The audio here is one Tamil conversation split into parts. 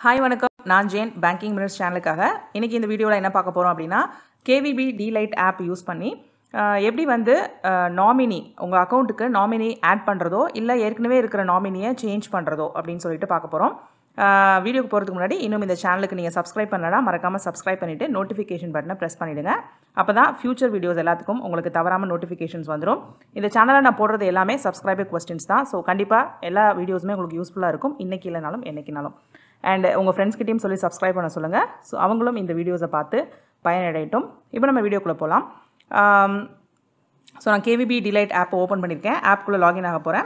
ஹாய் வணக்கம் நான் ஜேன் பேங்கிங் மினிட்ஸ் சேனலுக்காக இன்றைக்கி இந்த வீடியோவில் என்ன பார்க்க போகிறோம் அப்படின்னா கேவிபி டிலைட் ஆப் யூஸ் பண்ணி அஹ், எப்படி வந்து நாமினி உங்கள் அக்கௌண்ட்டுக்கு நாமினி ஆட் பண்ணுறதோ இல்லை ஏற்கனவே இருக்கிற நாமினியை சேஞ்ச் பண்ணுறதோ அப்படின்னு சொல்லிட்டு பார்க்க போகிறோம் வீடியோக்கு போகிறதுக்கு முன்னாடி இன்னும் இந்த சேனலுக்கு நீங்கள் சப்ஸ்கிரைப் பண்ணலனா மறக்காமல் சப்ஸ்கிரைப் பண்ணிவிட்டு நோட்டிஃபிகேஷன் பட்டனை ப்ரெஸ் பண்ணிவிடுங்க அப்போ தான் ஃபியூச்சர் வீடியோஸ் எல்லாத்துக்கும் உங்களுக்கு தவறாமல் நோட்டிஃபிகேஷன்ஸ் வந்துடும் இந்த சேனலில் நான் போடுறது எல்லாமே சப்ஸ்கிரைபர் கொஸ்டின்ஸ் தான் ஸோ கண்டிப்பாக எல்லா வீடியோஸுமே உங்களுக்கு யூஸ்ஃபுல்லாக இருக்கும் இன்றைக்கி இல்லைனாலும் என்னைக்குனாலும் அண்ட் உங்கள் ஃப்ரெண்ட்ஸ்கிட்டையும் சொல்லி சப்ஸ்கிரைப் பண்ண சொல்லுங்கள் ஸோ அவங்களும் இந்த வீடியோஸை பார்த்து பயனடையட்டும் இப்போ நம்ம வீடியோக்குள்ளே போகலாம் ஸோ நான் கேவிபி டிலைட் ஆப்பை ஓப்பன் பண்ணியிருக்கேன் ஆப்குள்ளே லாகின் ஆக போகிறேன்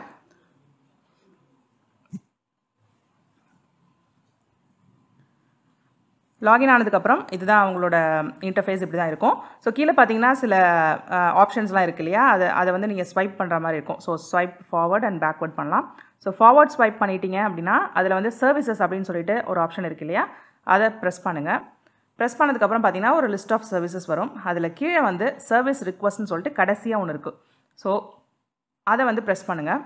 லாகின் ஆனதுக்கப்புறம் இதுதான் அவங்களோட இன்டர்ஃபேஸ் இப்படி தான் இருக்கும் ஸோ கீழே பார்த்தீங்கன்னா சில ஆப்ஷன்ஸ்லாம் இருக்கு இல்லையா அதை அதை வந்து நீங்கள் ஸ்வைப் பண்ணுற மாதிரி இருக்கும் so swipe forward and backward பண்ணலாம் ஸோ ஃபார்வர்ட் ஸ்வைப் பண்ணிட்டீங்க அப்படின்னா அதில் வந்து சர்வீசஸ் அப்படின்னு சொல்லிட்டு ஒரு ஆப்ஷன் இருக்கு இல்லையா அதை ப்ரெஸ் பண்ணுங்கள் ப்ரெஸ் பண்ணதுக்கப்புறம் பார்த்தீங்கன்னா ஒரு லிஸ்ட் ஆஃப் சர்வீசஸ் வரும் அதில் கீழே வந்து சர்வீஸ் ரிக்வஸ்ட்னு சொல்லிட்டு கடைசியாக ஒன்று இருக்குது ஸோ அதை வந்து ப்ரெஸ் பண்ணுங்கள்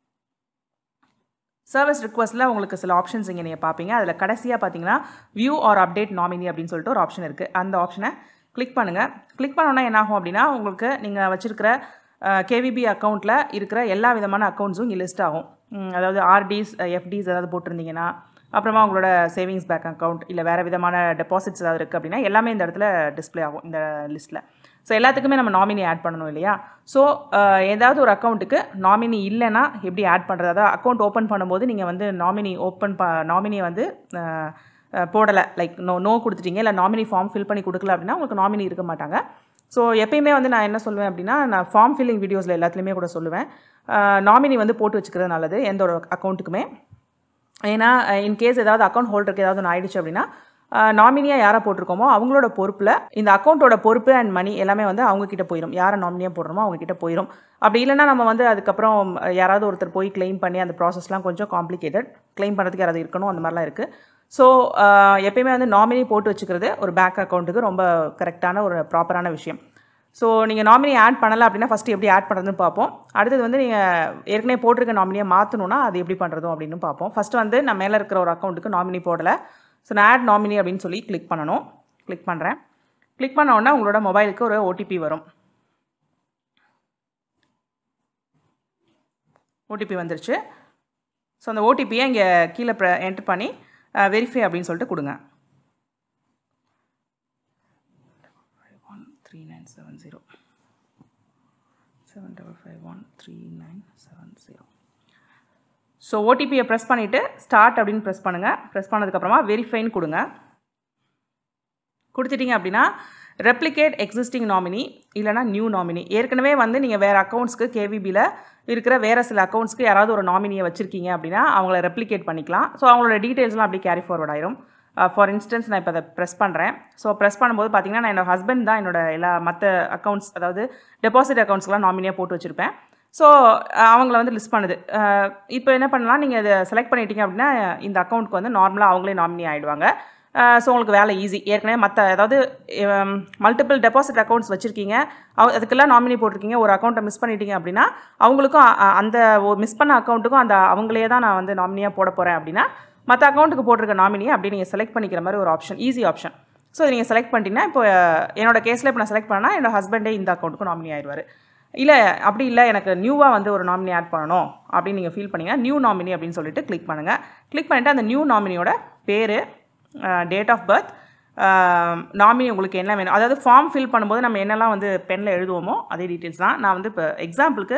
சர்வீஸ் ரிக்வஸ்ட்டில் உங்களுக்கு சில ஆப்ஷன்ஸ் இங்கே நீங்கள் பார்ப்பீங்க அதில் கடைசியாக பார்த்தீங்கன்னா வியூ ஆர் அப்டேட் நாமினி அப்படின்னு சொல்லிட்டு ஒரு ஆப்ஷன் இருக்குது அந்த ஆப்ஷனை கிளிக் பண்ணுங்கள் கிளிக் பண்ணோன்னா என்ன ஆகும் அப்படின்னா உங்களுக்கு நீங்கள் வச்சுருக்கிற கேவிபி அக்கௌண்ட்டில் இருக்கிற எல்லா விதமான அக்கௌண்ட்ஸும் இங்கே லிஸ்ட் ஆகும் உம், அதாவது ஆர்டிஸ் எஃப்டிஸ் ஏதாவது போட்டிருந்தீங்கன்னா அப்புறமா உங்களோட சேவிங்ஸ் பேங்க் அக்கௌண்ட் இல்லை வேறு விதமான டெபாசிட்ஸ் ஏதாவது இருக்குது அப்படின்னா எல்லாமே இந்த இடத்துல டிஸ்ப்ளே ஆகும் இந்த லிஸ்ட்டில் ஸோ எல்லாத்துக்குமே நம்ம நாமினி ஆட் பண்ணணும் இல்லையா ஸோ ஏதாவது ஒரு அக்கௌண்ட்டுக்கு நாமினி இல்லைன்னா எப்படி ஆட் பண்ணுறது அதாவது அக்கௌண்ட் ஓப்பன் பண்ணும்போது நீங்கள் வந்து நாமினி ஓப்பன் ப நாமினியை வந்து போடலை லைக் நோ நோ கொடுத்துட்டீங்க இல்லை நாமினி ஃபார்ம் ஃபில் பண்ணி கொடுக்கல அப்படின்னா உங்களுக்கு நாமினி இருக்க மாட்டாங்க ஸோ எப்பயுமே வந்து நான் என்ன சொல்லுவேன் அப்படின்னா நான் ஃபார்ம் ஃபில்லிங் வீடியோஸில் எல்லாத்துலேயுமே கூட சொல்லுவேன் நாமினி வந்து போட்டு வச்சுக்கிறது நல்லது எந்த ஒரு அக்கௌண்ட்டுக்குமே ஏன்னா இன்கேஸ் ஏதாவது அக்கௌண்ட் ஹோல்டருக்கு ஏதாவது ஒன்று ஆயிடுச்சு அப்படின்னா நாமினியாக யாரை போட்டிருக்கோமோ அவங்களோட பொறுப்பில் இந்த அக்கௌண்ட்டோட பொறுப்பு அண்ட் மணி எல்லாமே வந்து அவங்க கிட்ட போயிடும் யாரை நாமினியாக போடுறோமோ அவங்க கிட்ட போயிடும் அப்படி இல்லைன்னா நம்ம வந்து அதுக்கப்புறம் யாராவது ஒருத்தர் போய் க்ளைம் பண்ணி அந்த ப்ராசஸ்லாம் கொஞ்சம் காம்ப்ளிகேட்டட் க்ளைம் பண்ணுறதுக்கு யாராவது இருக்கணும் அந்த மாதிரிலாம் இருக்குது ஸோ எப்பயுமே வந்து நாமினி போட்டு வச்சுக்கிறது ஒரு பேங்க் அக்கௌண்ட்டுக்கு ரொம்ப கரெக்டான ஒரு ப்ராப்பரான விஷயம் ஸோ நீங்கள் நாமினி ஆட் பண்ணலை அப்படின்னா ஃபஸ்ட்டு எப்படி ஆட் பண்ணுறதுன்னு பார்ப்போம் அடுத்தது வந்து நீங்கள் ஏற்கனவே போட்டிருக்க நாமினியை மாற்றணும்னா அது எப்படி பண்ணுறதும் அப்படின்னு பார்ப்போம் ஃபஸ்ட்டு வந்து நான் மேலே இருக்கிற ஒரு அக்கௌண்ட்டுக்கு நாமினி போடலை ஸோ நான் ஆட் நாமினி அப்படின்னு சொல்லி கிளிக் பண்ணணும் கிளிக் பண்ணுறேன் கிளிக் பண்ண உடனே உங்களோட மொபைலுக்கு ஒரு ஓடிபி வரும் ஓடிபி வந்துருச்சு ஸோ அந்த ஓடிபியை இங்கே கீழே ப்ர என்ட்ரு பண்ணி வெரிஃபை அப்படின்னு சொல்லிட்டு கொடுங்க one three nine seven zero seven double five one three nine seven zero so ஓடிபியை ப்ரெஸ் பண்ணிவிட்டு ஸ்டார்ட் அப்படின்னு ப்ரெஸ் பண்ணுங்கள் ப்ரெஸ் பண்ணதுக்கப்புறமா வெரிஃபைன்னு கொடுங்க கொடுத்துட்டீங்க அப்படின்னா ரெப்ளிகேட் எக்ஸிஸ்டிங் நாமினி இல்லைனா நியூ நாமினி ஏற்கனவே வந்து நீங்கள் வேறு அக்கௌண்ட்ஸ்க்கு கேவிபியில் இருக்கிற வேறு சில அக்கௌண்ட்ஸ்க்கு யாராவது ஒரு நாமினியை வச்சுருக்கீங்க அப்படின்னா அவங்கள ரெப்ளிகேட் பண்ணிக்கலாம் ஸோ அவங்களோட டீட்டெயில்ஸ்லாம் அப்படியே கேரி ஃபார்வர்ட் ஆயிரும் ஃபார் இன்ஸ்டன்ஸ் நான் இப்போ அதை ப்ரெஸ் பண்ணுறேன் ஸோ ப்ரெஸ் பண்ணும்போது பார்த்தீங்கன்னா நான் என்னோட ஹஸ்பண்ட் தான் என்னோட எல்லா மற்ற அக்கௌண்ட்ஸ் அதாவது டெபாசிட் அக்கௌண்ட்ஸ்லாம் நாமினியாக போட்டு வச்சுருப்பேன் ஸோ அவங்கள வந்து லிஸ்ட் பண்ணுது இப்போ என்ன பண்ணலாம் நீங்கள் இதை செலக்ட் பண்ணிட்டீங்க அப்படின்னா இந்த அக்கௌண்ட்க்கு வந்து நார்மலாக அவங்களே நாமினி ஆகிடுவாங்க ஸோ உங்களுக்கு வேலை ஈஸி ஏற்கனவே மற்ற அதாவது மல்டிபிள் டெபாசிட் அக்கௌண்ட்ஸ் வச்சுருக்கீங்க அவ அதுக்கெல்லாம் நாமினி போட்டிருக்கீங்க ஒரு அக்கௌண்ட்டை மிஸ் பண்ணிட்டீங்க அப்படின்னா அவங்களுக்கும் அ- அ- அந்த மிஸ் பண்ண அக்கௌண்ட்டுக்கும் அந்த அவங்களே தான் நான் வந்து நாமினியாக போட போகிறேன் அப்படின்னா மற்ற அக்கௌண்ட்டுக்கு போட்டிருக்க நாமினியை அப்படி நீங்கள் செலக்ட் பண்ணிக்கிற மாதிரி ஒரு ஆப்ஷன் ஈஸி ஆப்ஷன் ஸோ இதை நீங்கள் செலக்ட் பண்ணிட்டீங்கன்னா இப்போ அஹ், என்னோட கேஸில் இப்போ நான் செலக்ட் பண்ணால் என்னோட ஹஸ்பண்டே இந்த அக்கௌண்ட்டுக்கும் நாமினி ஆயிடுவார் இல்லை அப்படி இல்லை எனக்கு நியூவாக வந்து ஒரு நாமினி ஆட் பண்ணணும் அப்படின்னு நீங்கள் ஃபீல் பண்ணீங்கன்னா நியூ நாமினி அப்படின்னு சொல்லிட்டு கிளிக் பண்ணுங்கள் கிளிக் பண்ணிவிட்டு அந்த நியூ நாமினியோட பேர் டேட் ஆஃப் பர்த் நாமினி உங்களுக்கு என்ன வேணும் அதாவது ஃபார்ம் ஃபில் பண்ணும்போது நம்ம என்னெல்லாம் வந்து பெனில் எழுதுவோமோ அதே டீட்டெயில்ஸ் தான் நான் வந்து இப்போ எக்ஸாம்பிளுக்கு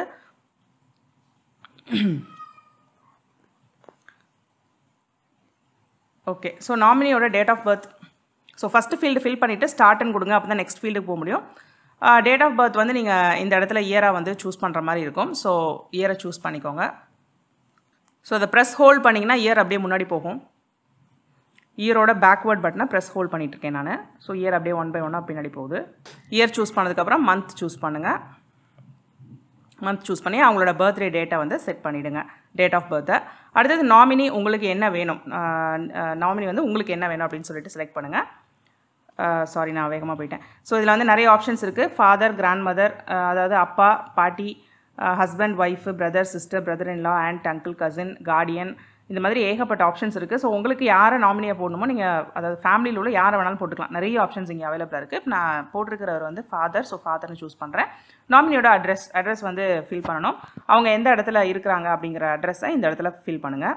ஓகே ஸோ நாமினியோட date of birth so first field fill பண்ணிவிட்டு ஸ்டார்ட்னு கொடுங்க அப்போ தான் நெக்ஸ்ட் ஃபீல்டுக்கு போக முடியும் டேட் ஆஃப் பர்த் வந்து நீங்கள் இந்த இடத்துல இயராக வந்து சூஸ் பண்ணுற மாதிரி இருக்கும் ஸோ இயரை சூஸ் பண்ணிக்கோங்க ஸோ அதை ப்ரெஸ் ஹோல்ட் பண்ணிங்கன்னா இயர் அப்படியே முன்னாடி போகும் இயரோட பேக்வேர்ட் பட்டனை ப்ரெஸ் ஹோல்ட் பண்ணிட்டு இருக்கேன் நான் ஸோ இயர் அப்படியே ஒன் பை ஒன்னாக பின்னாடி போகுது இயர் சூஸ் பண்ணதுக்கப்புறம் மந்த் சூஸ் பண்ணுங்கள் மந்த் சூஸ் பண்ணி அவங்களோட பர்த்டே டேட்டை வந்து செட் பண்ணிவிடுங்க டேட் ஆஃப் பர்த்தை அடுத்தது நாமினி உங்களுக்கு என்ன வேணும் நாமினி வந்து உங்களுக்கு என்ன வேணும் அப்படின்னு சொல்லிட்டு செலக்ட் பண்ணுங்கள் சாரி நான் வேகமாக போயிட்டேன் ஸோ இதில் வந்து நிறைய ஆப்ஷன்ஸ் இருக்குது ஃபாதர் கிராண்ட் மதர் அதாவது அப்பா பாட்டி husband wife brother sister brother in law aunt uncle cousin guardian இந்த மாதிரி ஏகப்பட்ட ஆப்ஷன்ஸ் இருக்குது ஸோ உங்களுக்கு யாரை நாமினியாக போடணுமோ நீங்கள் அதாவது ஃபேமிலியில் உள்ள யாரை வேணாலும் போட்டுக்கலாம் நிறைய ஆப்ஷன்ஸ் இங்கே அவைலபிளாக இருக்குது நான் போட்டிருக்கிறவர் வந்து ஃபாதர் ஸோ ஃபாதர்னு சூஸ் பண்ணுறேன் நாமினியோட அட்ரஸ் அட்ரஸ் வந்து ஃபில் பண்ணணும் அவங்க எந்த இடத்துல இருக்கிறாங்க அப்படிங்கிற அட்ரஸை இந்த இடத்துல ஃபில் பண்ணுங்கள்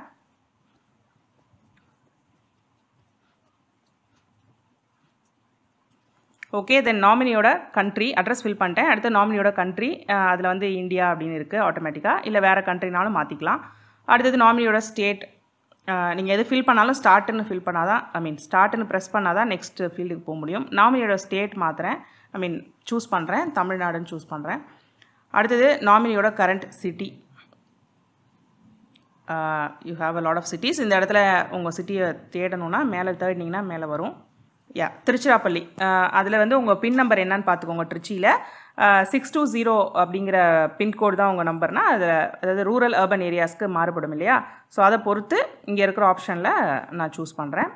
ஓகே தென் நாமினியோட கண்ட்ரி அட்ரஸ் ஃபில் பண்ணிட்டேன் அடுத்து நாமினியோட கண்ட்ரி அதில் வந்து இந்தியா அப்படின்னு இருக்குது ஆட்டோமேட்டிக்காக இல்லை வேறு கண்ட்ரினாலும் மாற்றிக்கலாம் அடுத்தது நாமினியோட ஸ்டேட் நீங்கள் எது ஃபில் பண்ணாலும் ஸ்டார்ட்னு ஃபில் பண்ணால் தான் ஐ மீன் ஸ்டார்ட்னு ப்ரெஸ் பண்ணால் தான் நெக்ஸ்ட் ஃபீல்டுக்கு போக முடியும் நாமினியோட ஸ்டேட் மாற்றுறேன் ஐ மீன் சூஸ் பண்ணுறேன் தமிழ்நாடுன்னு சூஸ் பண்ணுறேன் அடுத்தது நாமினியோட current city you have a lot of cities இந்த இடத்துல உங்கள் சிட்டியை தேடணுன்னா மேலே தேடினீங்கன்னா மேலே வரும் யா திருச்சிராப்பள்ளி அதில் வந்து உங்கள் பின் நம்பர் என்னன்னு பார்த்துக்கோங்க திருச்சியில் சிக்ஸ் டூ ஜீரோ அப்படிங்கிற பின்கோடு தான் உங்கள் நம்பர்னால் அது அதாவது ரூரல் அர்பன் ஏரியாஸ்க்கு மாறுபடும் இல்லையா ஸோ அதை பொறுத்து இங்கே இருக்கிற ஆப்ஷனில் நான் சூஸ் பண்ணுறேன்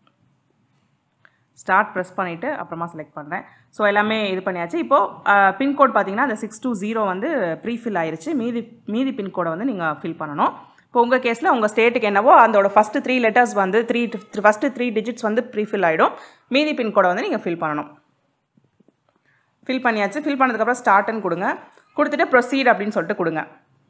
ஸ்டார்ட் ப்ரெஸ் பண்ணிவிட்டு அப்புறமா செலக்ட் பண்ணுறேன் ஸோ எல்லாமே இது பண்ணியாச்சு இப்போது பின்கோட் பார்த்தீங்கன்னா அந்த சிக்ஸ் டூ ஜீரோ வந்து ப்ரீஃபில் ஆயிருச்சு மீதி மீதி பின்கோடை வந்து நீங்கள் ஃபில் பண்ணணும் இப்போ உங்கள் கேஸில் உங்கள் ஸ்டேட்டுக்கு என்னவோ அதோட ஃபஸ்ட்டு த்ரீ லெட்டர்ஸ் வந்து த்ரீ ஃபஸ்ட்டு த்ரீ டிஜிட்ஸ் வந்து ப்ரீஃபில் ஆகிடும் மீதி பின்கோடை வந்து நீங்கள் ஃபில் பண்ணணும் ஃபில் பண்ணியாச்சு ஃபில் பண்ணதுக்கப்புறம் ஸ்டார்ட்னு கொடுங்க கொடுத்துட்டு ப்ரொசீட் அப்படின்னு சொல்லிட்டு கொடுங்க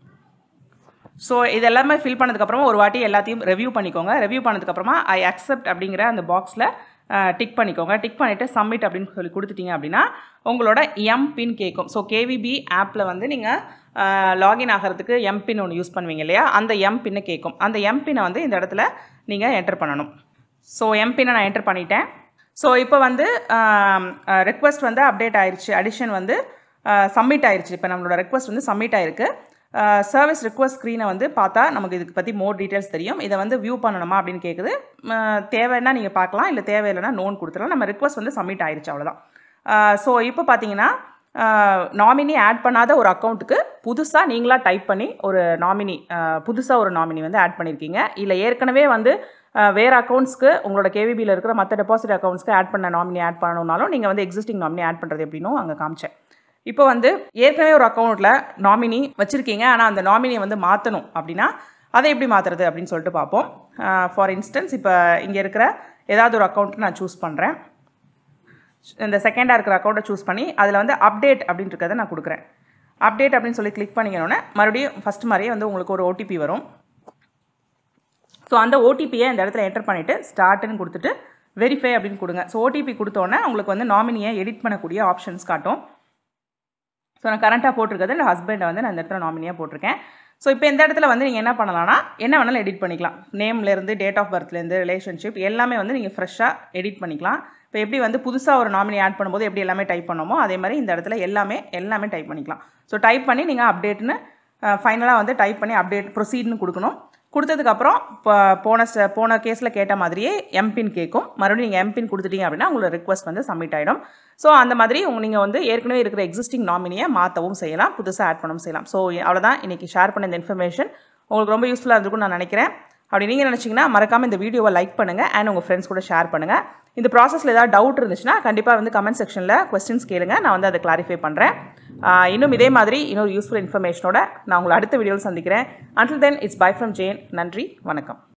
ஸோ இது எல்லாமே ஃபில் பண்ணதுக்கப்புறமா ஒரு வாட்டி எல்லாத்தையும் ரெவ்யூ பண்ணிக்கோங்க ரெவ்யூ பண்ணதுக்கப்புறமா ஐ அக்செப்ட் அப்படிங்கிற அந்த பாக்ஸில் டிக் பண்ணிக்கோங்க டிக் பண்ணிவிட்டு சப்மிட் அப்படின்னு சொல்லி கொடுத்துட்டீங்க அப்படின்னா உங்களோட எம் பின் கேட்கும் ஸோ கேவிபி ஆப்பில் வந்து நீங்கள் லாகின் ஆகிறதுக்கு எம் பின் ஒன்று யூஸ் பண்ணுவீங்க இல்லையா அந்த எம் பின்னை கேட்கும் அந்த எம் பின்னை வந்து இந்த இடத்துல நீங்கள் என்டர் பண்ணணும் ஸோ எம் பின்னை நான் என்டர் பண்ணிட்டேன் ஸோ இப்போ வந்து ரெக்வஸ்ட் வந்து அப்டேட் ஆயிடுச்சு அடிஷன் வந்து சப்மிட் ஆயிடுச்சு இப்போ நம்மளோட ரெக்வஸ்ட் வந்து சப்மிட் ஆயிருக்கு சர்வீஸ் ரிக்வஸ்ட் ஸ்க்ரீனை வந்து பார்த்தா நமக்கு இதுக்கு பற்றி மோர் டீட்டெயில்ஸ் தெரியும் இதை வந்து வியூ பண்ணணுமா அப்படின்னு கேட்குது தேவைன்னா நீங்கள் பார்க்கலாம் இல்லை தேவையில்லைன்னா நோன் கொடுத்துடலாம் நம்ம ரிக்வஸ்ட் வந்து சப்மிட் ஆயிடுச்சு அவ்வளோதான் ஸோ இப்போ பார்த்தீங்கன்னா நாமினி ஆட் பண்ணாத ஒரு அக்கௌண்ட்டுக்கு புதுசாக நீங்களாக டைப் பண்ணி ஒரு நாமினி புதுசாக ஒரு நாமினி வந்து ஆட் பண்ணியிருக்கீங்க இல்லை ஏற்கனவே வந்து வேறு அக்கௌண்ட்ஸ்க்கு உங்களோட கேவிபியில் இருக்கிற மற்ற டெபாசிட் அக்கௌண்ட்ஸ்க்கு ஆட் பண்ண நாமினி ஆட் பண்ணணும்னாலும் நீங்கள் வந்து எக்ஸிஸ்டிங் நாமினி ஆட் பண்ணுறது எப்படின்னு அங்கே காமிச்சேன் இப்போ வந்து ஏற்கனவே ஒரு அக்கௌண்ட்டில் நாமினி வச்சுருக்கீங்க ஆனால் அந்த நாமினியை வந்து மாற்றணும் அப்படின்னா அதை எப்படி மாற்றுறது அப்படின்னு சொல்லிட்டு பார்ப்போம் ஃபார் இன்ஸ்டன்ஸ் இப்போ இங்கே இருக்கிற ஏதாவது ஒரு அக்கௌண்ட்டு நான் சூஸ் பண்ணுறேன் இந்த செகண்டாக இருக்கிற அக்கௌண்ட்டை சூஸ் பண்ணி அதில் வந்து அப்டேட் அப்படின்னு இருக்கிறத நான் கொடுக்குறேன் அப்டேட் அப்படின்னு சொல்லி கிளிக் பண்ணிக்கணுன்னே மறுபடியும் ஃபஸ்ட் மாதிரியே வந்து உங்களுக்கு ஒரு ஓடிபி வரும் ஸோ அந்த ஓடிபியை இந்த இடத்துல என்டர் பண்ணிவிட்டு ஸ்டார்ட்டுன்னு கொடுத்துட்டு வெரிஃபை அப்படின்னு கொடுங்க ஸோ ஓடிபி கொடுத்தோன்னே உங்களுக்கு வந்து நாமினியை எடிட் பண்ணக்கூடிய ஆப்ஷன்ஸ் காட்டும் ஸோ நான் கரண்ட்டாக போட்டிருக்கிறது என் ஹஸ்பண்டை வந்து நான் இந்த இடத்துல நாமினியாக போட்டிருக்கேன் ஸோ இப்போ இந்த இடத்துல வந்து நீங்கள் என்ன பண்ணலாம்னா என்ன வேணாலும் எடிட் பண்ணிக்கலாம் நேம்லேருந்து டேட் ஆஃப் பர்த்லேருந்து ரிலேஷன்ஷிப் எல்லாமே வந்து நீங்கள் ஃப்ரெஷ்ஷாக எடிட் பண்ணிக்கலாம் இப்போ எப்படி வந்து புதுசாக ஒரு நாமினி ஆட் பண்ணும்போது எப்படி எல்லாமே டைப் பண்ணோமோ அதே மாதிரி இந்த இடத்துல எல்லாமே எல்லாமே டைப் பண்ணிக்கலாம் ஸோ டைப் பண்ணி நீங்கள் அப்டேட்னு ஃபைனலாக வந்து டைப் பண்ணி அப்டேட் ப்ரொசீட்னு கொடுக்கணும் கொடுத்ததுக்கப்புறம் இப்போ போன போன கேஸில் கேட்ட மாதிரியே எம்பின் கேட்கும் மறுபடியும் நீங்கள் எம்பின் கொடுத்துட்டீங்க அப்படின்னா உங்களோட ரிக்வஸ்ட் வந்து சப்மிட் ஆகிடும் ஸோ அந்த மாதிரி உங்க நீங்கள் வந்து ஏற்கனவே இருக்கிற எக்ஸிஸ்டிங் நாமினியை மாற்றவும் செய்யலாம் புதுசாக ஆட் பண்ணவும் செய்யலாம் ஸோ அவ்வளோதான் இன்றைக்கி ஷேர் பண்ண இந்த இன்ஃபர்மேஷன் உங்களுக்கு ரொம்ப யூஸ்ஃபுல்லாக இருந்திருக்கும்னு நான் நினைக்கிறேன் அப்படி நீங்கள் நினச்சிங்கன்னா மறக்காமல் இந்த வீடியோவை லைக் பண்ணுங்கள் அண்ட் உங்கள் ஃப்ரெண்ட்ஸ் கூட ஷேர் பண்ணுங்கள் இந்த ப்ராசஸில் ஏதாவது டவுட் இருந்துச்சுன்னா கண்டிப்பாக வந்து கமெண்ட் செக்ஷனில் கொஸ்டின்ஸ் கேளுங்க நான் வந்து அதை கிளாரிஃபை பண்ணுறேன் இன்னும் இதே மாதிரி இன்னொரு யூஸ்ஃபுல் இன்ஃபர்மேஷனோட நான் உங்களை அடுத்த வீடியோவில் சந்திக்கிறேன் until then it's bye from Jain நன்றி வணக்கம்